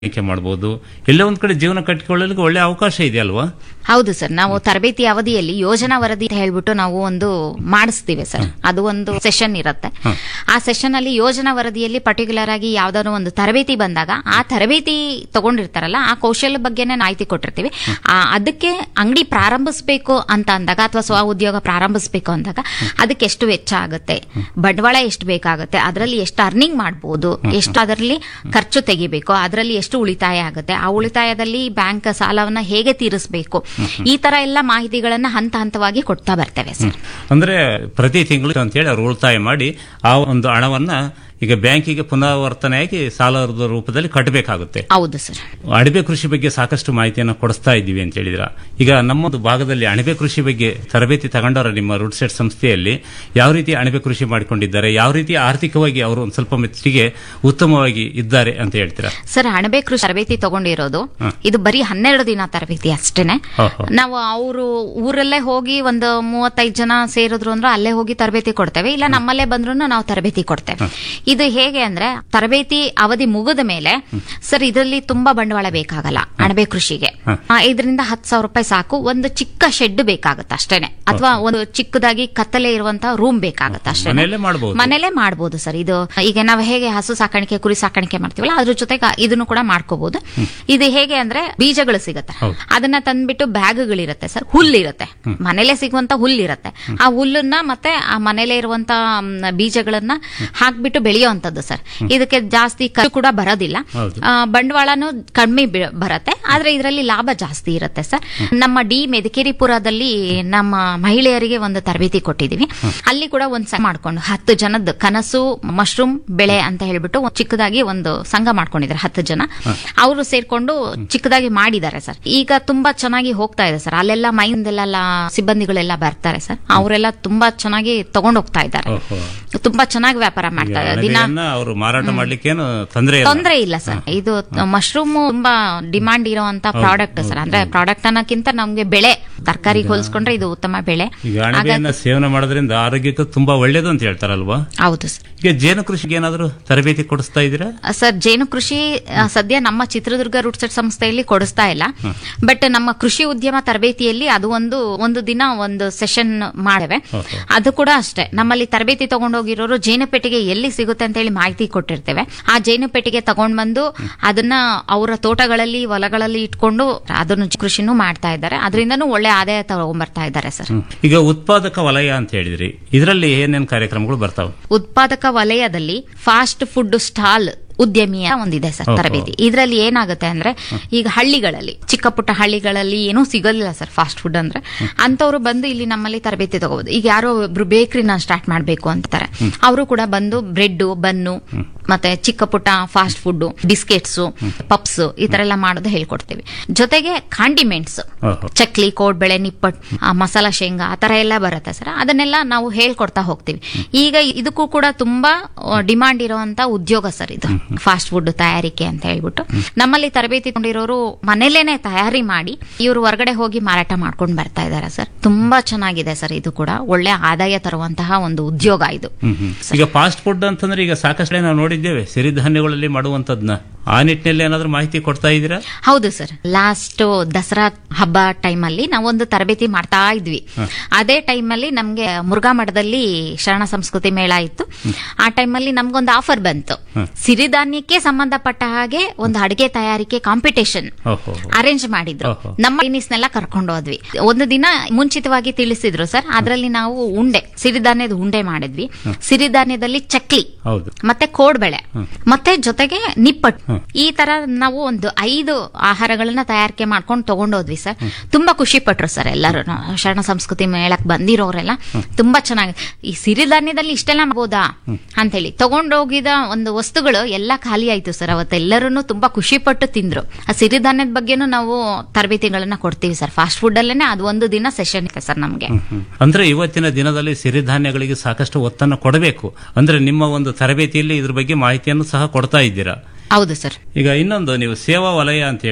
ಆಯ್ಕೆ ಮಾಡ್ಬೋದು ಎಲ್ಲೋ ಒಂದ್ ಕಡೆ ಜೀವನ ಕಟ್ಟಿಕೊಳ್ಳಲಿಕ್ಕೆ ಒಳ್ಳೆ ಅವಕಾಶ ಇದೆ ಅಲ್ವಾ ಹೌದು ಸರ್ ನಾವು ತರಬೇತಿ ಅವಧಿಯಲ್ಲಿ ಯೋಜನಾ ವರದಿ ಅಂತ ಹೇಳ್ಬಿಟ್ಟು ನಾವು ಒಂದು ಮಾಡಿಸ್ತೀವಿ ಸರ್ ಅದು ಒಂದು ಸೆಷನ್ ಇರುತ್ತೆ ಆ ಸೆಷನ್ ಅಲ್ಲಿ ಯೋಜನಾ ವರದಿಯಲ್ಲಿ ಪರ್ಟಿಕ್ಯುಲರ್ ಆಗಿ ಯಾವ್ದಾದ್ರು ಒಂದು ತರಬೇತಿ ಬಂದಾಗ ಆ ತರಬೇತಿ ತಗೊಂಡಿರ್ತಾರಲ್ಲ ಆ ಕೌಶಲ್ಯ ಬಗ್ಗೆನೇ ಮಾಹಿತಿ ಕೊಟ್ಟಿರ್ತೀವಿ ಆ, ಅದಕ್ಕೆ ಅಂಗಡಿ ಪ್ರಾರಂಭಿಸಬೇಕು ಅಂತ ಅಂದಾಗ ಅಥವಾ ಸ್ವ ಉದ್ಯೋಗ ಪ್ರಾರಂಭಿಸಬೇಕು ಅಂದಾಗ ಅದಕ್ಕೆ ಎಷ್ಟು ವೆಚ್ಚ ಆಗುತ್ತೆ ಬಂಡವಾಳ ಎಷ್ಟು ಬೇಕಾಗುತ್ತೆ ಅದರಲ್ಲಿ ಎಷ್ಟು ಅರ್ನಿಂಗ್ ಮಾಡ್ಬೋದು ಎಷ್ಟು ಅದರಲ್ಲಿ ಖರ್ಚು ತೆಗಿಬೇಕು ಅದರಲ್ಲಿ ಎಷ್ಟು ಉಳಿತಾಯ ಆಗುತ್ತೆ ಆ ಉಳಿತಾಯದಲ್ಲಿ ಬ್ಯಾಂಕ್ ಸಾಲವನ್ನ ಹೇಗೆ ತೀರಿಸಬೇಕು ಈ ತರ ಎಲ್ಲ ಮಾಹಿತಿಗಳನ್ನ ಹಂತ ಹಂತವಾಗಿ ಕೊಡ್ತಾ ಬರ್ತೇವೆ ಸರ್ ಅಂದ್ರೆ ಪ್ರತಿ ತಿಂಗಳು ಅಂತೇಳಿ ಅವ್ರು ಉಳಿತಾಯ ಮಾಡಿ ಆ ಒಂದು ಹಣವನ್ನ ಈಗ ಬ್ಯಾಂಕಿಗೆ ಪುನರಾವರ್ತನೆಯಾಗಿ ಸಾಲದ ರೂಪದಲ್ಲಿ ಕಟ್ಟಬೇಕಾಗುತ್ತೆ ಹೌದು ಸರ್ ಅಣಬೆ ಕೃಷಿ ಬಗ್ಗೆ ಸಾಕಷ್ಟು ಮಾಹಿತಿಯನ್ನು ಕೊಡಿಸ್ತಾ ಇದ್ದೀವಿ ಅಂತ ಹೇಳಿದ್ರ ಈಗ ನಮ್ಮದು ಭಾಗದಲ್ಲಿ ಅಣಬೆ ಕೃಷಿ ಬಗ್ಗೆ ತರಬೇತಿ ತಗೊಂಡವರ ನಿಮ್ಮ ರೂಟ್ ಸೆಟ್ ಸಂಸ್ಥೆಯಲ್ಲಿ ಯಾವ ರೀತಿ ಅಣಬೆ ಕೃಷಿ ಮಾಡಿಕೊಂಡಿದ್ದಾರೆ ಯಾವ ರೀತಿ ಆರ್ಥಿಕವಾಗಿ ಅವರು ಒಂದು ಸ್ವಲ್ಪ ಮಟ್ಟಿಗೆ ಉತ್ತಮವಾಗಿ ಇದ್ದಾರೆ ಅಂತ ಹೇಳ್ತೀರಾ ಸರ್ ಅಣಬೆ ಕೃಷಿ ತರಬೇತಿ ತಗೊಂಡಿರೋದು ಇದು ಬರೀ ಹನ್ನೆರಡು ದಿನ ತರಬೇತಿ ಅಷ್ಟೇನೆ ಹೋ, ಹೋ. ನಾವು ಅವರು ಊರಲ್ಲೇ ಹೋಗಿ ಒಂದು ಮೂವತ್ತೈದು ಜನ ಸೇರಿದ್ರು ಅಂದ್ರೆ ಅಲ್ಲೇ ಹೋಗಿ ತರಬೇತಿ ಕೊಡ್ತೇವೆ ಇಲ್ಲ ನಮ್ಮಲ್ಲೇ ಬಂದ್ರು ನಾವು ತರಬೇತಿ ಕೊಡ್ತೇವೆ ಇದು ಹೇಗೆ ಅಂದ್ರೆ ತರಬೇತಿ ಅವಧಿ ಮುಗಿದ ಮೇಲೆ ಸರ್ ಇದರಲ್ಲಿ ತುಂಬಾ ಬಂಡವಾಳ ಬೇಕಾಗಲ್ಲ ಅಣಬೆ ಕೃಷಿಗೆ ಹ. ಆ, ಇದರಿಂದ ಹತ್ತು ಸಾವಿರ ರೂಪಾಯಿ ಸಾಕು ಒಂದು ಚಿಕ್ಕ ಶೆಡ್ ಬೇಕಾಗುತ್ತೆ ಅಷ್ಟೇನೆ ಅಥವಾ ಒಂದು ಚಿಕ್ಕದಾಗಿ ಕತ್ತಲೆ ಇರುವಂತಹ ರೂಮ್ ಬೇಕಾಗುತ್ತೆ ಅಷ್ಟೇ ಮನೆಯಲ್ಲೇ ಮಾಡ್ಬೋದು. ಮನೇಲೆ ಮಾಡಬಹುದು ಸರ್ ಇದು ಈಗ ನಾವು ಹೇಗೆ ಹಸು ಸಾಕಾಣಿಕೆ ಕುರಿ ಸಾಕಾಣಿಕೆ ಮಾಡ್ತೀವಲ್ಲ ಅದ್ರ ಜೊತೆಗೆ ಇದನ್ನು ಕೂಡ ಮಾಡ್ಕೋಬಹುದು ಇದು ಹೇಗೆ ಅಂದ್ರೆ ಬೀಜಗಳು ಸಿಗುತ್ತೆ ಹೌದು. ಅದನ್ನ ತಂದ್ಬಿಟ್ಟು ಬ್ಯಾಗ್ಗಳಿರುತ್ತೆ ಸರ್ ಹುಲ್ಲಿರುತ್ತೆ ಮನೇಲೆ ಸಿಗುವಂತ ಹುಲ್ಲಿರುತ್ತೆ ಆ ಹುಲ್ಲನ್ನ ಮತ್ತೆ ಆ ಮನೇಲೆ ಇರುವಂತ ಮ್, ಬೀಜಗಳನ್ನ ಹಾಕ್ಬಿಟ್ಟು ಬೆಳೆಯುವಂತದ್ದು ಸರ್ ಇದಕ್ಕೆ ಜಾಸ್ತಿ ಖರ್ಚು ಕೂಡ ಬರೋದಿಲ್ಲ ಹೌದು. ಆ, ಬಂಡವಾಳನು ಕಡಿಮೆ ಬಿ- ಬರುತ್ತೆ ಆದ್ರೆ ಇದರಲ್ಲಿ ಲಾಭ ಜಾಸ್ತಿ ಇರುತ್ತೆ ಸರ್ ನಮ್ಮ ಡಿ ಮೆದಕೇರಿಪುರದಲ್ಲಿ ನಮ್ಮ ಮಹಿಳೆಯರಿಗೆ ಒಂದು ತರಬೇತಿ ಕೊಟ್ಟಿದೀವಿ ಅಲ್ಲಿ ಕೂಡ ಒಂದು ಸಂಘ ಮಾಡ್ಕೊಂಡು ಹತ್ತು ಜನದ ಕನಸು ಮಶ್ರೂಮ್ ಬೆಳೆ ಅಂತ ಹೇಳ್ಬಿಟ್ಟು ಒಂದ್ ಚಿಕ್ಕದಾಗಿ ಒಂದು ಸಂಘ ಮಾಡ್ಕೊಂಡಿದ್ದಾರೆ ಹತ್ತು ಜನ ಅವರು ಸೇರ್ಕೊಂಡು ಚಿಕ್ಕದಾಗಿ ಮಾಡಿದ್ದಾರೆ ಸರ್ ಈಗ ತುಂಬಾ ಚೆನ್ನಾಗಿ ಹೋಗ್ತಾ ಇದೆ ಸರ್ ಅಲ್ಲೆಲ್ಲ ಮೈಂದೆಲ್ಲ ಸಿಬ್ಬಂದಿಗಳೆಲ್ಲ ಬರ್ತಾರೆ ಸರ್ ಅವರೆಲ್ಲ ತುಂಬಾ ಚೆನ್ನಾಗಿ ತಗೊಂಡ್ ಹೋಗ್ತಾ ಇದ್ದಾರೆ ಓಹೋ. ತುಂಬಾ ಚೆನ್ನಾಗಿ ವ್ಯಾಪಾರ ಮಾಡ್ತಾ ಇದ್ದಾರೆ ದಿನ ಅಣಬೆಯನ್ನ ಅವರು ಮಾರಾಟ ಮಾಡ್ಲಿಕ್ಕೇನು ತೊಂದರೆ ಇಲ್ಲ ತೊಂದರೆ ಇಲ್ಲ ಸರ್ ಇದು ಮಶ್ರೂಮ್ ತುಂಬಾ ಡಿಮಾಂಡ್ ಇರುವಂತ ಪ್ರಾಡಕ್ಟ್ ಸರ್ ಅಂದ್ರೆ ಪ್ರಾಡಕ್ಟ್ ಅನ್ನೋಕ್ಕಿಂತ ನಮ್ಗೆ ಬೆಳೆ ತರಕಾರಿಗೆ ಹೋಲಿಸ್ಕೊಂಡ್ರೆ ಇದು ಉತ್ತಮ ಬೆಳೆ ಈಗ ಅಣಬೆಯನ್ನ ಸೇವನೆ ಮಾಡೋದ್ರಿಂದ ಆರೋಗ್ಯಕ್ಕೆ ತುಂಬಾ ಒಳ್ಳೇದು ಅಂತ ಹೇಳ್ತಾರಲ್ವಾ ಹೌದು ಸರ್ ಈಗ ಜೇನು ಕೃಷಿಗೆ ಏನಾದ್ರು ತರಬೇತಿ ಕೊಡಿಸ್ತಾ ಇದ್ದೀರಾ ಸರ್ ಜೇನು ಕೃಷಿ ಆ, ಸದ್ಯ ನಮ್ಮ ಚಿತ್ರದುರ್ಗ ರೂಟ್ ಸೆಟ್ ಸಂಸ್ಥೆಯಲ್ಲಿ ಕೊಡಿಸ್ತಾ ಇಲ್ಲ ಬಟ್ ನಮ್ಮ ಕೃಷಿ ಉದ್ಯಮ ತರಬೇತಿಯಲ್ಲಿ ಅದು ಒಂದು ಒಂದು ದಿನ ಒಂದು ಸೆಷನ್ ಮಾಡವೆ ಓಹೋ. ಅದು ಕೂಡ ಅಷ್ಟೇ ನಮ್ಮಲ್ಲಿ ತರಬೇತಿ ತಗೊಂಡೋಗಿರೋರು ಜೇನುಪೆಟ್ಟಿಗೆ ಎಲ್ಲಿ ಸಿಗುತ್ತೆ ಅಂತ ಹೇಳಿ ಮಾಹಿತಿ ಕೊಟ್ಟಿರ್ತೇವೆ ಆ ಜೇನುಪೆಟ್ಟಿಗೆ ತಗೊಂಡ್ ಬಂದು ಅದನ್ನ ಅವರ ತೋಟಗಳಲ್ಲಿ ಹೊಲಗಳಲ್ಲಿ ಇಟ್ಕೊಂಡು ಅದನ್ನು ಕೃಷಿನೂ ಮಾಡ್ತಾ ಇದ್ದಾರೆ ಅದರಿಂದನೂ ಒಳ್ಳೆ ಆದಾಯ ತಗೊಂಡ್ಬರ್ತಾ ಇದ್ದಾರೆ ಸರ್ ಈಗ ಉತ್ಪಾದಕ ವಲಯ ಅಂತ ಹೇಳಿದ್ರಿ ಇದರಲ್ಲಿ ಏನೇನ್ ಕಾರ್ಯಕ್ರಮಗಳು ಬರ್ತಾವೆ ಉತ್ಪಾದಕ ವಲಯದಲ್ಲಿ ಫಾಸ್ಟ್ ಫುಡ್ ಸ್ಟಾಲ್ ಉದ್ಯಮಿಯ ಒಂದಿದೆ ಸರ್ ಓಹೋ. ತರಬೇತಿ ಇದರಲ್ಲಿ ಏನಾಗುತ್ತೆ ಅಂದ್ರೆ ಈಗ ಹಳ್ಳಿಗಳಲ್ಲಿ ಚಿಕ್ಕ ಪುಟ್ಟ ಹಳ್ಳಿಗಳಲ್ಲಿ ಏನೂ ಸಿಗೋದಿಲ್ಲ ಸರ್ ಫಾಸ್ಟ್ ಫುಡ್ ಅಂದ್ರೆ ಅಂತವ್ರು ಬಂದು ಇಲ್ಲಿ ನಮ್ಮಲ್ಲಿ ತರಬೇತಿ ತಗೋಬಹುದು ಈಗ ಯಾರೋ ಒಬ್ರು ಬೇಕರಿನ ಸ್ಟಾರ್ಟ್ ಮಾಡಬೇಕು ಅಂತಾರೆ ಅವರು ಕೂಡ ಬಂದು ಬ್ರೆಡ್ ಬನ್ನು ಮತ್ತೆ ಚಿಕ್ಕ ಪುಟ್ಟ ಫಾಸ್ಟ್ ಫುಡ್ ಬಿಸ್ಕೆಟ್ಸ್ ಪಪ್ಸ್ ಈ ತರ ಎಲ್ಲ ಮಾಡೋದು ಹೇಳ್ಕೊಡ್ತೀವಿ ಜೊತೆಗೆ ಕಾಂಡಿಮೆಂಟ್ಸ್ ಓಹೋ. ಚಕ್ಲಿ ಕೋಡ್ಬೆಳೆ ನಿಪ್ಪಟ್ ಆ, ಮಸಾಲ ಶೇಂಗಾ ಆ ತರ ಎಲ್ಲ ಬರುತ್ತೆ ಸರ್ ಅದನ್ನೆಲ್ಲ ನಾವು ಹೇಳ್ಕೊಡ್ತಾ ಹೋಗ್ತೀವಿ ಈಗ ಇದಕ್ಕೂ ಕೂಡ ತುಂಬಾ ಡಿಮಾಂಡ್ ಇರುವಂತ ಉದ್ಯೋಗ ಸರ್ ಇದು ಫಾಸ್ಟ್ ಫುಡ್ ತಯಾರಿಕೆ ಅಂತ ಹೇಳ್ಬಿಟ್ಟು ನಮ್ಮಲ್ಲಿ ತರಬೇತಿ ಕೊಂಡಿರೋರು ಮನೇಲೇನೆ ತಯಾರಿ ಮಾಡಿ ಇವರು ಹೊರಗಡೆ ಹೋಗಿ ಮಾರಾಟ ಮಾಡ್ಕೊಂಡು ಬರ್ತಾ ಇದ್ದಾರೆ ಸರ್ ತುಂಬಾ ಚೆನ್ನಾಗಿದೆ ಸರ್ ಇದು ಕೂಡ ಒಳ್ಳೆ ಆದಾಯ ತರುವಂತಹ ಒಂದು ಉದ್ಯೋಗ ಇದು ಹ್ಮ್ ಹ್ಮ್. ಈಗ ಫಾಸ್ಟ್ ಫುಡ್ ಅಂತಂದ್ರೆ ಈಗ ಸಾಕಷ್ಟು ನಾವು ನೋಡಿದ್ದೇವೆ ಸಿರಿಧಾನ್ಯಗಳಲ್ಲಿ ಮಾಡುವಂತದ್ನ ಆ ನಿಟ್ಟಿನಲ್ಲಿ ಏನಾದ್ರೂ ಮಾಹಿತಿ ಕೊಡ್ತಾ ಇದ್ದೀರಾ ಹೌದು ಸರ್ ಲಾಸ್ಟ್ ದಸರಾ ಹಬ್ಬ ಟೈಮಲ್ಲಿ ನಾವೊಂದು ತರಬೇತಿ ಮಾಡ್ತಾ ಇದ್ವಿ ಅದೇ ಟೈಮಲ್ಲಿ ನಮ್ಗೆ ಮುರುಘಾ ಮಠದಲ್ಲಿ ಶರಣ ಸಂಸ್ಕೃತಿ ಮೇಳ ಇತ್ತು ಆ ಟೈಮಲ್ಲಿ ನಮ್ಗೊಂದು ಆಫರ್ ಬಂತು ಸಿರಿಧಾನ್ಯಕ್ಕೆ ಸಂಬಂಧಪಟ್ಟ ಹಾಗೆ ಒಂದು ಅಡಿಗೆ ತಯಾರಿಕೆ ಕಾಂಪಿಟೇಷನ್ ಓಹೋ ಅರೇಂಜ್ ಮಾಡಿದ್ರು ಓಹೋ. ನಮ್ಮ ಟೆನ್ನಿಸ್ನೆಲ್ಲ ಕರ್ಕೊಂಡು ಹೋದ್ವಿ ಒಂದು ದಿನ ಮುಂಚಿತವಾಗಿ ತಿಳಿಸಿದ್ರು ಸರ್ ಅದರಲ್ಲಿ ನಾವು ಉಂಡೆ ಸಿರಿಧಾನ್ಯದ ಉಂಡೆ ಮಾಡಿದ್ವಿ ಸಿರಿಧಾನ್ಯದಲ್ಲಿ ಚಕ್ಲಿ ಹೌದು ಮತ್ತೆ ಕೋಡ್ಬೆಳೆ ಮತ್ತೆ ಜೊತೆಗೆ ನಿಪ್ಪಟ್ಟು ಈ ತರ ನಾವು ಒಂದು ಐದು ಆಹಾರಗಳನ್ನ ತಯಾರಿಕೆ ಮಾಡ್ಕೊಂಡು ತಗೊಂಡೋದ್ವಿ ಸರ್ ತುಂಬಾ ಖುಷಿ ಪಟ್ರು ಸರ್ ಎಲ್ಲರೂ ಶರಣ ಸಂಸ್ಕೃತಿ ಮೇಳಕ್ ಬಂದಿರೋರೆಲ್ಲ ತುಂಬಾ ಚೆನ್ನಾಗಿ ಈ ಸಿರಿಧಾನ್ಯದಲ್ಲಿ ಇಷ್ಟೆಲ್ಲ ಮಾಡ್ಬೋದಾ ಅಂತ ಹೇಳಿ ತಗೊಂಡೋಗಿದ ಒಂದು ವಸ್ತುಗಳು ಎಲ್ಲ ಖಾಲಿ ಆಯ್ತು ಸರ್ ಅವತ್ತೆಲ್ಲರೂ ತುಂಬಾ ಖುಷಿ ಪಟ್ಟು ತಿಂದ್ರು ಆ ಸಿರಿಧಾನ್ಯದ ಬಗ್ಗೆನೂ ನಾವು ತರಬೇತಿಗಳನ್ನ ಕೊಡ್ತೀವಿ ಸರ್ ಫಾಸ್ಟ್ ಫುಡ್ ಅಲ್ಲೇನೆ ಅದು ಒಂದು ದಿನ ಸೆಷನ್ ಇದೆ ಸರ್ ನಮ್ಗೆ ಹ್ಮ್. ಅಂದ್ರೆ ಇವತ್ತಿನ ದಿನದಲ್ಲಿ ಸಿರಿಧಾನ್ಯಗಳಿಗೆ ಸಾಕಷ್ಟು ಒತ್ತನ್ನು ಕೊಡಬೇಕು ಅಂದ್ರೆ ನಿಮ್ಮ ಒಂದು ತರಬೇತಿಯಲ್ಲಿ ಇದ್ರ ಬಗ್ಗೆ ಮಾಹಿತಿಯನ್ನು ಸಹ ಕೊಡ್ತಾ ಇದ್ದೀರಾ ಹೌದು ಸರ್ ಈಗ ಇನ್ನೊಂದು ನೀವು ಸೇವಾ ವಲಯ ಅಂತ ಹೇಳಿ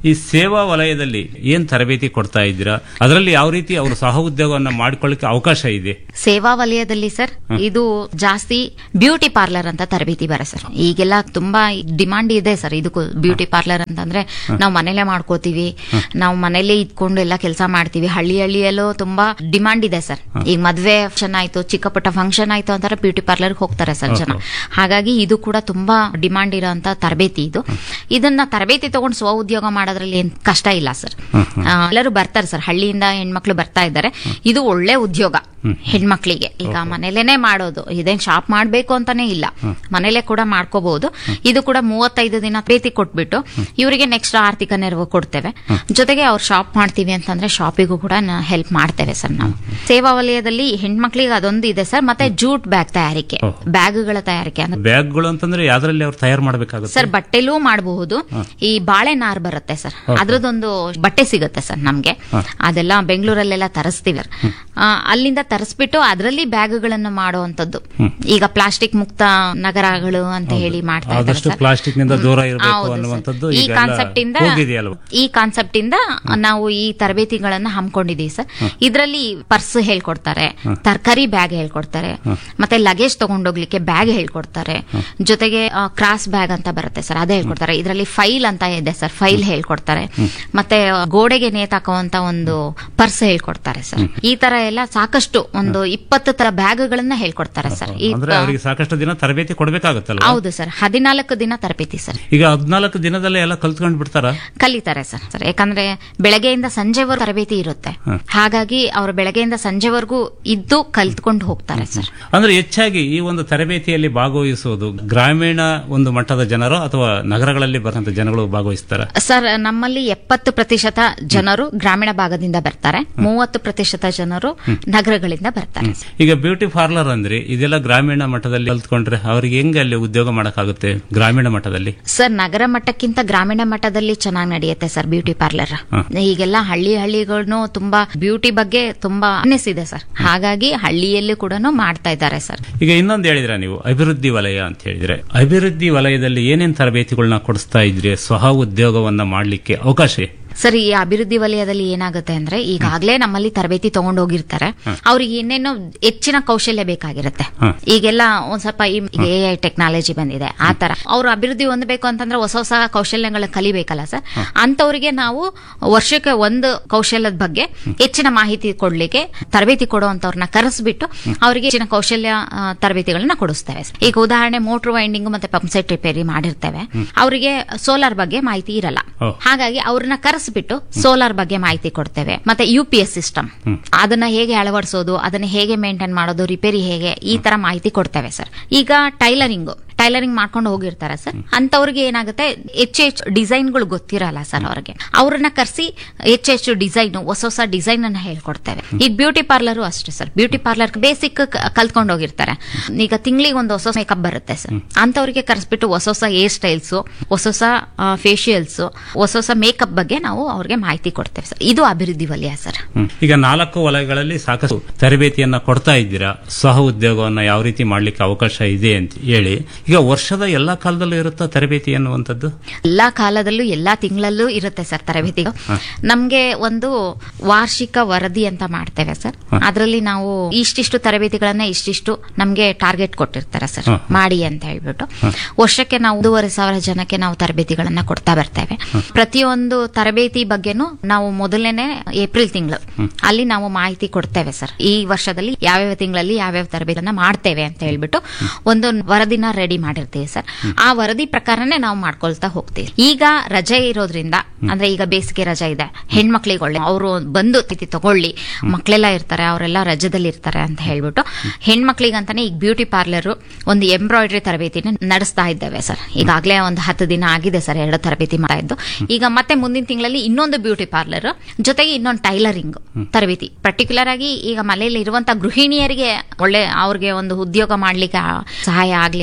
ಈ ಸೇವಾ ವಲಯದಲ್ಲಿ ಏನ್ ತರಬೇತಿ ಕೊಡ್ತಾ ಇದ್ದೀರಾ ಅದರಲ್ಲಿ ಯಾವ ರೀತಿ ಅವರು ಸಹ ಉದ್ಯೋಗವನ್ನ ಮಾಡಿಕೊಳ್ಳಿಕ್ಕೆ ಅವಕಾಶ ಇದೆ ಸೇವಾ ವಲಯದಲ್ಲಿ ಸರ್ ಇದು ಜಾಸ್ತಿ ಬ್ಯೂಟಿ ಪಾರ್ಲರ್ ಅಂತ ತರಬೇತಿ ಬರ ಸರ್ ಈಗೆಲ್ಲ ತುಂಬಾ ಡಿಮಾಂಡ್ ಇದೆ ಸರ್ ಇದಕ್ಕೂ ಬ್ಯೂಟಿ ಪಾರ್ಲರ್ ಅಂತಂದ್ರೆ ನಾವು ಮನೇಲೆ ಮಾಡ್ಕೋತೀವಿ ನಾವು ಮನೇಲೆ ಇದ್ಕೊಂಡು ಎಲ್ಲ ಕೆಲಸ ಮಾಡ್ತೀವಿ ಹಳ್ಳಿ ಹಳ್ಳಿಯಲ್ಲೂ ತುಂಬಾ ಡಿಮಾಂಡ್ ಇದೆ ಸರ್ ಈಗ ಮದ್ವೆ ಫಂಕ್ಷನ್ ಆಯ್ತು ಚಿಕ್ಕ ಪುಟ್ಟ ಫಂಕ್ಷನ್ ಆಯ್ತು ಅಂತಾರೆ ಬ್ಯೂಟಿ ಪಾರ್ಲರ್ ಹೋಗ್ತಾರೆ ಸರ್ ಜನ ಹಾಗಾಗಿ ಇದು ಕೂಡ ತುಂಬಾ ಡಿಮಾಂಡ್ ಇರೋಂತ ತರಬೇತಿ ಇದು ಇದನ್ನ ತರಬೇತಿ ತಗೊಂಡು ಸ್ವ ಉದ್ಯೋಗ ಮಾಡೋದ್ರಲ್ಲಿ ಏನ್ ಕಷ್ಟ ಇಲ್ಲ ಸರ್ ಆ, ಎಲ್ಲರೂ ಬರ್ತಾರೆ ಸರ್ ಹಳ್ಳಿಯಿಂದ ಹೆಣ್ಮಕ್ಳು ಬರ್ತಾ ಇದ್ದಾರೆ ಇದು ಒಳ್ಳೆ ಉದ್ಯೋಗ ಹೆಣ್ಮಕ್ಳಿಗೆ ಈಗ ಮನೇಲೇನೆ ಮಾಡೋದು ಇದೇನ್ ಶಾಪ್ ಮಾಡ್ಬೇಕು ಅಂತಾನೆ ಇಲ್ಲ ಮನೇಲೆ ಕೂಡ ಮಾಡ್ಕೋಬಹುದು ಇದು ಕೂಡ ಮೂವತ್ತೈದು ದಿನ ಪ್ರೀತಿ ಕೊಟ್ಬಿಟ್ಟು ಇವರಿಗೆ ನೆಕ್ಸ್ಟ್ ಆರ್ಥಿಕ ನೆರವು ಕೊಡ್ತೇವೆ ಜೊತೆಗೆ ಅವ್ರು ಶಾಪ್ ಮಾಡ್ತೀವಿ ಅಂತಂದ್ರೆ ಶಾಪಿಗೂ ಕೂಡ ಹೆಲ್ಪ್ ಮಾಡ್ತೇವೆ ಸರ್ ನಾವು ಸೇವಾ ವಲಯದಲ್ಲಿ ಹೆಣ್ಮಕ್ಳಿಗೆ ಅದೊಂದು ಇದೆ ಸರ್ ಮತ್ತೆ ಜೂಟ್ ಬ್ಯಾಗ್ ತಯಾರಿಕೆ ಓಹ್. ಬ್ಯಾಗ್ಗಳ ತಯಾರಿಕೆ ಅಂದ್ರೆ ಬ್ಯಾಗ್ಗಳು ಅಂತಂದ್ರೆ ಯಾವ್ದ್ರಲ್ಲಿ ಅವ್ರು ತಯಾರು ಮಾಡಬೇಕಾಗುತ್ತೆ ಸರ್ ಬಟ್ಟೆಲೂ ಮಾಡಬಹುದು ಈ ಬಾಳೆ ನಾರ್ ಬರುತ್ತೆ ಸರ್ ಅದ್ರದ್ದೊಂದು ಬಟ್ಟೆ ಸಿಗುತ್ತೆ ಸರ್ ನಮ್ಗೆ ಅದೆಲ್ಲ ಬೆಂಗಳೂರಲ್ಲೆಲ್ಲ ತರಿಸ್ತೀವಿ ಆ, ಅಲ್ಲಿಂದ ತರಿಸ್ಬಿಟ್ಟು ಅದರಲ್ಲಿ ಬ್ಯಾಗ್ಗಳನ್ನು ಮಾಡುವಂತದ್ದು ಈಗ ಪ್ಲಾಸ್ಟಿಕ್ ಮುಕ್ತ ನಗರಗಳು ಅಂತ ಹೇಳಿ ಮಾಡ್ತಾ ಇದ್ದಾರೆ ಆದಷ್ಟು ಸರ್. ಪ್ಲಾಸ್ಟಿಕ್ ನಿಂದ ದೂರ ಇರಬೇಕು ಹೌದು ಸರ್. ಅನ್ನುವಂಥದ್ದು ಈ ಈಗ ಕಾನ್ಸೆಪ್ಟ್ ಇಂದ ಹೋಗಿದೆಯಲ್ವಾ ಈ ಕಾನ್ಸೆಪ್ಟ್ ಇಂದ ನಾವು ಈ ತರಬೇತಿಗಳನ್ನ ಹಮ್ಮಿಕೊಂಡಿದೀವಿ ಸರ್ ಇದರಲ್ಲಿ ಪರ್ಸ್ ಹೇಳ್ಕೊಡ್ತಾರೆ ತರಕಾರಿ ಬ್ಯಾಗ್ ಹೇಳ್ಕೊಡ್ತಾರೆ ಮತ್ತೆ ಲಗೇಜ್ ತಗೊಂಡೋಗ್ಲಿಕ್ಕೆ ಬ್ಯಾಗ್ ಹೇಳ್ಕೊಡ್ತಾರೆ ಜೊತೆಗೆ ಕ್ರಾಸ್ ಬ್ಯಾಗ್ ಅಂತ ಬರುತ್ತೆ ಸರ್ ಅದೇ ಹೇಳ್ಕೊಡ್ತಾರೆ ಇದರಲ್ಲಿ ಫೈಲ್ ಅಂತ ಇದೆ ಸರ್ ಫೈಲ್ ಹೇಳ್ಕೊಡ್ತಾರೆ ಮತ್ತೆ ಗೋಡೆಗೆ ನೇತಾಕುವಂತ ಒಂದು ಪರ್ಸ್ ಹೇಳ್ಕೊಡ್ತಾರೆ ಸರ್ ಈ ತರ ಎಲ್ಲ ಸಾಕಷ್ಟು ಒಂದು ಇಪ್ಪತ್ತು ತರ ಬ್ಯಾಗ್ಗಳನ್ನ ಹೇಳ್ಕೊಡ್ತಾರೆ ಸರ್ ಈ ಅಂದ್ರೆ ಅವರಿಗೆ ಸಾಕಷ್ಟು ದಿನ ತರಬೇತಿ ಕೊಡ್ಬೇಕಾಗತ್ತಲ್ಲ ಹೌದು ಸರ್ ಹದಿನಾಲ್ಕು ದಿನ ತರಬೇತಿ ಸರ್ ಈಗ ಹದಿನಾಲ್ಕು ದಿನದಲ್ಲೇ ಎಲ್ಲ ಕಲ್ತ್ಕೊಂಡ್ ಬಿಡ್ತಾರ ಕಲಿತಾರೆ ಸರ್ ಸರ್ ಯಾಕಂದ್ರೆ ಬೆಳಗ್ಗೆಯಿಂದ ಸಂಜೆವರೆಗೂ ತರಬೇತಿ ಇರುತ್ತೆ ಹಾಗಾಗಿ ಅವರು ಬೆಳಗ್ಗೆಯಿಂದ ಸಂಜೆವರೆಗೂ ಇದ್ದು ಕಲ್ತ್ಕೊಂಡು ಹೋಗ್ತಾರೆ ಸರ್ ಅಂದ್ರೆ ಹೆಚ್ಚಾಗಿ ಈ ಒಂದು ತರಬೇತಿಯಲ್ಲಿ ಭಾಗವಹಿಸುವುದು ಗ್ರಾಮೀಣ ಒಂದು ಮಟ್ಟದ ಜನರು ಅಥವಾ ನಗರಗಳಲ್ಲಿ ಬರುವಂತ ಜನಗಳು ಭಾಗವಹಿಸ್ತಾರ ಸರ್ ನಮ್ಮಲ್ಲಿ ಎಪ್ಪತ್ತು ಪ್ರತಿಶತ ಜನರು ಗ್ರಾಮೀಣ ಭಾಗದಿಂದ ಬರ್ತಾರೆ ಮೂವತ್ತು ಪ್ರತಿಶತ ಜನರು ನಗರಗಳಿಂದ ಬರ್ತಾರೆ ಸರ್. ಈಗ ಬ್ಯೂಟಿ ಪಾರ್ಲರ್ ಅಂದ್ರೆ ಇದೆಲ್ಲ ಗ್ರಾಮೀಣ ಮಟ್ಟದಲ್ಲಿ ಕಲ್ತ್ಕೊಂಡ್ರೆ ಅವ್ರಿಗೆ ಹೆಂಗೆ ಅಲ್ಲಿ ಉದ್ಯೋಗ ಮಾಡಕ್ಕಾಗುತ್ತೆ ಗ್ರಾಮೀಣ ಮಟ್ಟದಲ್ಲಿ ಸರ್ ನಗರ ಮಟ್ಟಕ್ಕಿಂತ ಗ್ರಾಮೀಣ ಮಟ್ಟದಲ್ಲಿ ಚೆನ್ನಾಗಿ ನಡೆಯುತ್ತೆ ಸರ್ ಬ್ಯೂಟಿ ಪಾರ್ಲರ್ ಈಗೆಲ್ಲ ಹಳ್ಳಿ ಹಳ್ಳಿಗಳನ್ನು ತುಂಬಾ ಬ್ಯೂಟಿ ಬಗ್ಗೆ ತುಂಬಾ ಇದೆ ಸರ್ ಹಾಗಾಗಿ ಹಳ್ಳಿಯಲ್ಲಿ ಕೂಡ ಮಾಡ್ತಾ ಇದ್ದಾರೆ ಸರ್ ಈಗ ಇನ್ನೊಂದು ಹೇಳಿದ್ರ ನೀವು ಅಭಿವೃದ್ಧಿ ವಲಯ ಅಂತ ಹೇಳಿದ್ರೆ ಅಭಿವೃದ್ಧಿ ವಲಯದಲ್ಲಿ ಏನೇನ್ ತರಬೇತಿಗಳನ್ನ ಕೊಡಿಸ್ತಾ ಇದ್ರಿ ಸ್ವಹ ಉದ್ಯೋಗವನ್ನ ಮಾಡ್ಲಿಕ್ಕೆ ಅವಕಾಶ ಇದೆ? ಸರಿ ಈ ಅಭಿವೃದ್ಧಿ ವಲಯದಲ್ಲಿ ಏನಾಗುತ್ತೆ ಅಂದ್ರೆ ಈಗಾಗಲೇ ನಮ್ಮಲ್ಲಿ ತರಬೇತಿ ತಗೊಂಡು ಹೋಗಿರ್ತಾರೆ ಅವ್ರಿಗೆ ಇನ್ನೇನು ಹೆಚ್ಚಿನ ಕೌಶಲ್ಯ ಬೇಕಾಗಿರುತ್ತೆ ಹ. ಈಗೆಲ್ಲ ಒಂದ್ ಸ್ವಲ್ಪ ಎ ಐ ಟೆಕ್ನಾಲಜಿ ಬಂದಿದೆ ಆ ತರ ಅವ್ರು ಅಭಿವೃದ್ಧಿ ಹೊಂದಬೇಕು ಅಂತಂದ್ರೆ ಹೊಸ ಹೊಸ ಕೌಶಲ್ಯಗಳನ್ನ ಕಲಿಬೇಕಲ್ಲ ಸರ್ ಅಂತವ್ರಿಗೆ ನಾವು ವರ್ಷಕ್ಕೆ ಒಂದು ಕೌಶಲ್ಯದ ಬಗ್ಗೆ ಹೆಚ್ಚಿನ ಮಾಹಿತಿ ಕೊಡ್ಲಿಕ್ಕೆ ತರಬೇತಿ ಕೊಡುವಂತವ್ರನ್ನ ಕರೆಸ್ಬಿಟ್ಟು ಅವರಿಗೆ ಹೆಚ್ಚಿನ ಕೌಶಲ್ಯ ಆ, ತರಬೇತಿಗಳನ್ನ ಕೊಡಿಸ್ತೇವೆ ಈಗ ಉದಾಹರಣೆ ಮೋಟರ್ ವೈಂಡಿಂಗ್ ಮತ್ತೆ ಪಂಪ್ ಸೆಟ್ ರಿಪೇರಿ ಮಾಡಿರ್ತೇವೆ ಅವರಿಗೆ ಸೋಲಾರ್ ಬಗ್ಗೆ ಮಾಹಿತಿ ಇರಲ್ಲ ಓ. ಹಾಗಾಗಿ ಅವ್ರನ್ನ ಕರೆಸ್ಬಿಟ್ಟು ಸೋಲಾರ್ ಬಗ್ಗೆ ಮಾಹಿತಿ ಕೊಡ್ತೇವೆ ಮತ್ತೆ ಯು ಪಿ ಎಸ್ ಸಿಸ್ಟಮ್ ಅದನ್ನ ಹೇಗೆ ಅಳವಡಿಸೋದು ಅದನ್ನ ಹೇಗೆ ಮೇಂಟೈನ್ ಮಾಡೋದು ರಿಪೇರಿ ಹೇಗೆ ಈ ತರ ಮಾಹಿತಿ ಕೊಡ್ತೇವೆ ಸರ್ ಈಗ ಟೈಲರಿಂಗ್ ಟೈಲರಿಂಗ್ ಮಾಡ್ಕೊಂಡು ಹೋಗಿರ್ತಾರೆ ಸರ್ ಅಂತವ್ರಿಗೆ ಏನಾಗುತ್ತೆ ಹೆಚ್ಚು ಹೆಚ್ಚು ಡಿಸೈನ್ಗಳು ಗೊತ್ತಿರಲ್ಲ ಸರ್ ಅವ್ರಿಗೆ ಅವ್ರನ್ನ ಕರೆಸಿ ಹೆಚ್ಚು ಹೆಚ್ಚು ಡಿಸೈನ್ ಹೊಸ ಹೊಸ ಡಿಸೈನ್ ಅನ್ನ ಹೇಳ್ಕೊಡ್ತೇವೆ ಈಗ ಬ್ಯೂಟಿ ಪಾರ್ಲರು ಅಷ್ಟೇ ಸರ್ ಬ್ಯೂಟಿ ಪಾರ್ಲರ್ ಬೇಸಿಕ್ ಕಲ್ತ್ಕೊಂಡು ಹೋಗಿರ್ತಾರೆ ಈಗ ತಿಂಗಳಿಗೆ ಒಂದು ಹೊಸ ಮೇಕಪ್ ಬರುತ್ತೆ ಸರ್ ಅಂತವ್ರಿಗೆ ಕರೆಸ್ಬಿಟ್ಟು ಹೊಸ ಹೊಸ ಹೇರ್ ಸ್ಟೈಲ್ಸ್ ಹೊಸ ಹೊಸ ಫೇಶಿಯಲ್ಸ್ ಹೊಸ ಹೊಸ ಮೇಕಪ್ ಬಗ್ಗೆ ನಾವು ಅವ್ರಿಗೆ ಮಾಹಿತಿ ಕೊಡ್ತೇವೆ ಸರ್ ಇದು ಅಭಿವೃದ್ಧಿ ವಲಯ ಸರ್ ಹ್ಮ್. ಈಗ ನಾಲ್ಕು ವಲಯಗಳಲ್ಲಿ ಸಾಕಷ್ಟು ತರಬೇತಿಯನ್ನ ಕೊಡ್ತಾ ಇದ್ದೀರಾ ಸಹ ಉದ್ಯೋಗವನ್ನ ಯಾವ ರೀತಿ ಮಾಡ್ಲಿಕ್ಕೆ ಅವಕಾಶ ಇದೆ ಅಂತ ಹೇಳಿ ಈಗ ವರ್ಷದ ಎಲ್ಲಾ ಕಾಲದಲ್ಲೂ ಇರುತ್ತಾ ತರಬೇತಿ ಅನ್ನುವಂಥದ್ದು ಎಲ್ಲಾ ಕಾಲದಲ್ಲೂ ಎಲ್ಲಾ ತಿಂಗಳಲ್ಲೂ ಇರುತ್ತೆ ಸರ್ ತರಬೇತಿ ನಮ್ಗೆ ಒಂದು ವಾರ್ಷಿಕ ವರದಿ ಅಂತ ಮಾಡ್ತೇವೆ ಸರ್ ಅದರಲ್ಲಿ ನಾವು ಇಷ್ಟಿಷ್ಟು ತರಬೇತಿಗಳನ್ನ ಇಷ್ಟಿಷ್ಟು ನಮ್ಗೆ ಟಾರ್ಗೆಟ್ ಕೊಟ್ಟಿರ್ತಾರೆ ಸರ್ ಹ. ಮಾಡಿ ಅಂತ ಹೇಳ್ಬಿಟ್ಟು ವರ್ಷಕ್ಕೆ ನಾವು ಒಂದೂವರೆ ಸಾವಿರ ಜನಕ್ಕೆ ನಾವು ತರಬೇತಿಗಳನ್ನ ಕೊಡ್ತಾ ಬರ್ತೇವೆ ಪ್ರತಿಯೊಂದು ತರಬೇತಿ ಬಗ್ಗೆನೂ ನಾವು ಮೊದಲನೇ ಏಪ್ರಿಲ್ ತಿಂಗಳು ಅಲ್ಲಿ ನಾವು ಮಾಹಿತಿ ಕೊಡ್ತೇವೆ ಸರ್ ಈ ವರ್ಷದಲ್ಲಿ ಯಾವ್ಯಾವ ತಿಂಗಳಲ್ಲಿ ಯಾವ್ಯಾವ ತರಬೇತಿಯನ್ನ ಮಾಡ್ತೇವೆ ಅಂತ ಹೇಳ್ಬಿಟ್ಟು ಒಂದು ವರದಿನ ರೆಡಿ ಮಾಡಿರ್ತೀವಿ ಸರ್ ಆ ವರದಿ ಪ್ರಕಾರನೇ ನಾವು ಮಾಡ್ಕೊಳ್ತಾ ಹೋಗ್ತೀವಿ ಈಗ ರಜೆ ಇರೋದ್ರಿಂದ ಅಂದ್ರೆ ಈಗ ಬೇಸಿಗೆ ರಜೆ ಇದೆ ಹೆಣ್ಮಕ್ಳಿಗೆ ಒಳ್ಳೆ ಅವರು ಬಂದು ತಿಥಿ ತಗೊಳ್ಳಿ ಮಕ್ಕಳೆಲ್ಲ ಇರ್ತಾರೆ ಅವರೆಲ್ಲ ರಜದಲ್ಲಿ ಇರ್ತಾರೆ ಅಂತ ಹೇಳ್ಬಿಟ್ಟು ಹೆಣ್ಮಕ್ಳಿಗಂತಾನೆ ಈಗ ಬ್ಯೂಟಿ ಪಾರ್ಲರ್ ಒಂದು ಎಂಬ್ರಾಯ್ಡ್ರಿ ತರಬೇತಿನ ನಡೆಸ್ತಾ ಇದ್ದೇವೆ ಸರ್ ಈಗಾಗಲೇ ಒಂದು ಹತ್ತು ದಿನ ಆಗಿದೆ ಸರ್ ಎರಡು ತರಬೇತಿ ಮಾಡ್ತಾ ಇದ್ದು ಈಗ ಮತ್ತೆ ಮುಂದಿನ ತಿಂಗಳಲ್ಲಿ ಇನ್ನೊಂದು ಬ್ಯೂಟಿ ಪಾರ್ಲರ್ ಜೊತೆಗೆ ಇನ್ನೊಂದು ಟೈಲರಿಂಗ್ ತರಬೇತಿ ಪರ್ಟಿಕ್ಯುಲರ್ ಆಗಿ ಈಗ ಮನೆಯಲ್ಲಿ ಇರುವಂತ ಗೃಹಿಣಿಯರಿಗೆ ಒಳ್ಳೆ ಅವ್ರಿಗೆ ಒಂದು ಉದ್ಯೋಗ ಮಾಡ್ಲಿಕ್ಕೆ ಸಹಾಯ ಆಗ್ಲಿ ಹೇಳಿ ಅವ್ರಿಗೆ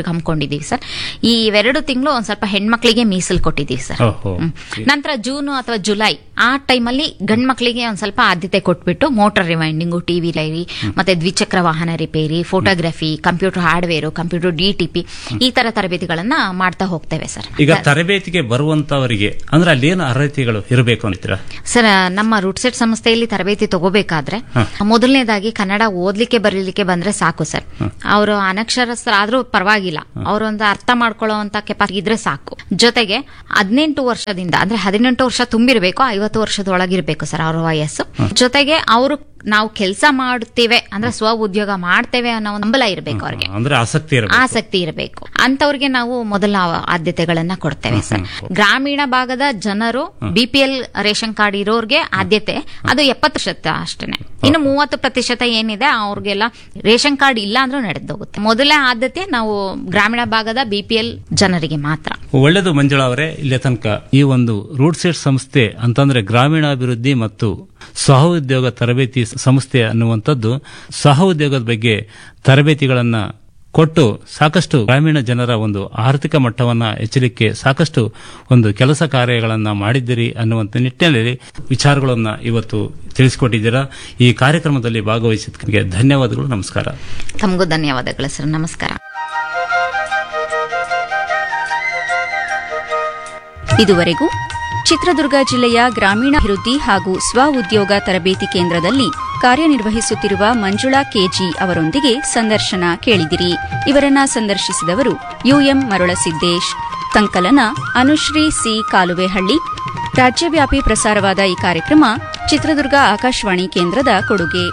ಜನರಿಗೆ ಹಮ್ಮಿಕೊಂಡಿದೀವಿ ಸರ್ ಈ ಇವೆರಡು ತಿಂಗಳು ಒಂದ್ ಸ್ವಲ್ಪ ಹೆಣ್ಮಕ್ಳಿಗೆ ಮೀಸಲು ಕೊಟ್ಟಿದೀವಿ ಸರ್ ಓಹೋ ನಂತರ ಜೂನ್ ಅಥವಾ ಜುಲೈ ಆ ಟೈಮಲ್ಲಿ ಗಂಡ್ ಮಕ್ಳಿಗೆ ಒಂದ್ ಸ್ವಲ್ಪ ಆದ್ಯತೆ ಕೊಟ್ಬಿಟ್ಟು ಮೋಟಾರ್ ರಿವೈಂಡಿಂಗು ಟಿವಿ ಲೈರಿ ಮತ್ತೆ ದ್ವಿಚಕ್ರ ವಾಹನ ರಿಪೇರಿ photography computer hardware computer DTP ಈ ತರ ತರಬೇತಿಗಳನ್ನ ಮಾಡ್ತಾ ಹೋಗ್ತೇವೆ ಸರ್ ಈಗ ತರಬೇತಿಗೆ ಬರುವಂತವರಿಗೆ ಅಂದ್ರೆ ಅಲ್ಲಿ ಏನು ಅರ್ಹತೆಗಳು ಇರಬೇಕು ಅಂತೀರಾ ಸರ್ ನಮ್ಮ ರೂಟ್ಸೆಟ್ ಸಂಸ್ಥೆಯಲ್ಲಿ ತರಬೇತಿ ತಗೋಬೇಕಾದ್ರೆ ಮೊದಲನೇದಾಗಿ ಕನ್ನಡ ಓದ್ಲಿಕ್ಕೆ ಬರೀಲಿಕ್ಕೆ ಬಂದ್ರೆ ಸಾಕು ಸರ್ ಅವರು ಅನಕ್ಷರಸ್ಥರಾದ್ರೂ ಪರವಾಗಿಲ್ಲ ಅವರೊಂದು ಅರ್ಥ ಮಾಡ್ಕೊಳ್ಳುವಂತ ಕೆಪಾಸಿಟಿ ಇದ್ರೆ ಸಾಕು ಜೊತೆಗೆ ಹದಿನೆಂಟು ವರ್ಷದಿಂದ ಅಂದ್ರೆ ಹದಿನೆಂಟು ವರ್ಷ ತುಂಬಿರ್ಬೇಕು ಐವತ್ತು ವರ್ಷದೊಳಗಿರ್ಬೇಕು ಸರ್ ಅವ್ರ ವಯಸ್ಸು ಜೊತೆಗೆ ಅವರು ನಾವು ಕೆಲಸ ಮಾಡುತ್ತೇವೆ ಅಂದ್ರೆ ಸ್ವ ಉದ್ಯೋಗ ಮಾಡ್ತೇವೆ ಅನ್ನೋ ಒಂದು ಹಂಬಲ ಇರಬೇಕು ಅವ್ರಿಗೆ ಅಂದ್ರೆ ಆಸಕ್ತಿ ಇರಬೇಕು ಆಸಕ್ತಿ ಇರಬೇಕು ಅಂತವ್ರಿಗೆ ನಾವು ಮೊದಲ ಆದ್ಯತೆಗಳನ್ನ ಕೊಡ್ತೇವೆ ಸರ್ ಗ್ರಾಮೀಣ ಭಾಗದ ಜನರು ಬಿಪಿಎಲ್ ರೇಷನ್ ಕಾರ್ಡ್ ಇರೋರ್ಗೆ ಆದ್ಯತೆ ಅದು ಎಪ್ಪತ್ತು ಪ್ರತಿಶತ ಅಷ್ಟೇನೆ ಇನ್ನು ಮೂವತ್ತು ಪ್ರತಿಶತ ಏನಿದೆ ಅವ್ರಿಗೆಲ್ಲ ರೇಷನ್ ಕಾರ್ಡ್ ಇಲ್ಲ ಅಂದ್ರೂ ನಡೆದೋಗುತ್ತೆ ಮೊದಲ ಆದ್ಯತೆ ನಾವು ಗ್ರಾಮೀಣ ಭಾಗದ ಬಿಪಿಎಲ್ ಜನರಿಗೆ ಮಾತ್ರ ಒಳ್ಳೆಯದು ಮಂಜುಳಾ ಅವರೇ ಇಲ್ಲಿ ತನಕ ಈ ಒಂದು ರೂಟ್ ಸೆಟ್ ಸಂಸ್ಥೆ ಅಂತಂದ್ರೆ ಗ್ರಾಮೀಣಾಭಿವೃದ್ಧಿ ಮತ್ತು ಸಹ ಉದ್ಯೋಗ ತರಬೇತಿ ಸಂಸ್ಥೆ ಅನ್ನುವಂಥದ್ದು ಸಹ ಉದ್ಯೋಗದ ಬಗ್ಗೆ ತರಬೇತಿಗಳನ್ನ ಕೊಟ್ಟು ಸಾಕಷ್ಟು ಗ್ರಾಮೀಣ ಜನರ ಒಂದು ಆರ್ಥಿಕ ಮಟ್ಟವನ್ನ ಹೆಚ್ಚಲಿಕ್ಕೆ ಸಾಕಷ್ಟು ಒಂದು ಕೆಲಸ ಕಾರ್ಯಗಳನ್ನ ಮಾಡಿದ್ದೀರಿ ಅನ್ನುವಂಥ ನಿಟ್ಟಿನಲ್ಲಿ ವಿಚಾರಗಳನ್ನ ಇವತ್ತು ತಿಳಿಸಿಕೊಟ್ಟಿದ್ದೀರಾ ಈ ಕಾರ್ಯಕ್ರಮದಲ್ಲಿ ಭಾಗವಹಿಸಿದ್ದಕ್ಕೆ ಧನ್ಯವಾದಗಳು ನಮಸ್ಕಾರ ತಮಗೂ ಧನ್ಯವಾದಗಳು ಸರ್ ನಮಸ್ಕಾರ ಇದುವರೆಗೂ ಚಿತ್ರದುರ್ಗ ಜಿಲ್ಲೆಯ ಗ್ರಾಮೀಣಾಭಿವೃದ್ಧಿ ಹಾಗೂ ಸ್ವ ಉದ್ಯೋಗ ತರಬೇತಿ ಕೇಂದ್ರದಲ್ಲಿ ಕಾರ್ಯನಿರ್ವಹಿಸುತ್ತಿರುವ ಮಂಜುಳಾ ಕೆಜಿ ಅವರೊಂದಿಗೆ ಸಂದರ್ಶನ ಕೇಳಿದಿರಿ ಇವರನ್ನ ಸಂದರ್ಶಿಸಿದವರು ಯುಎಂ ಮರುಳಸಿದ್ದೇಶ್ ಸಂಕಲನ ಅನುಶ್ರೀ ಸಿ ಕಾಲುವೆಹಳ್ಳಿ ರಾಜ್ಯವ್ಯಾಪಿ ಪ್ರಸಾರವಾದ ಈ ಕಾರ್ಯಕ್ರಮ ಚಿತ್ರದುರ್ಗ ಆಕಾಶವಾಣಿ ಕೇಂದ್ರದ ಕೊಡುಗೆ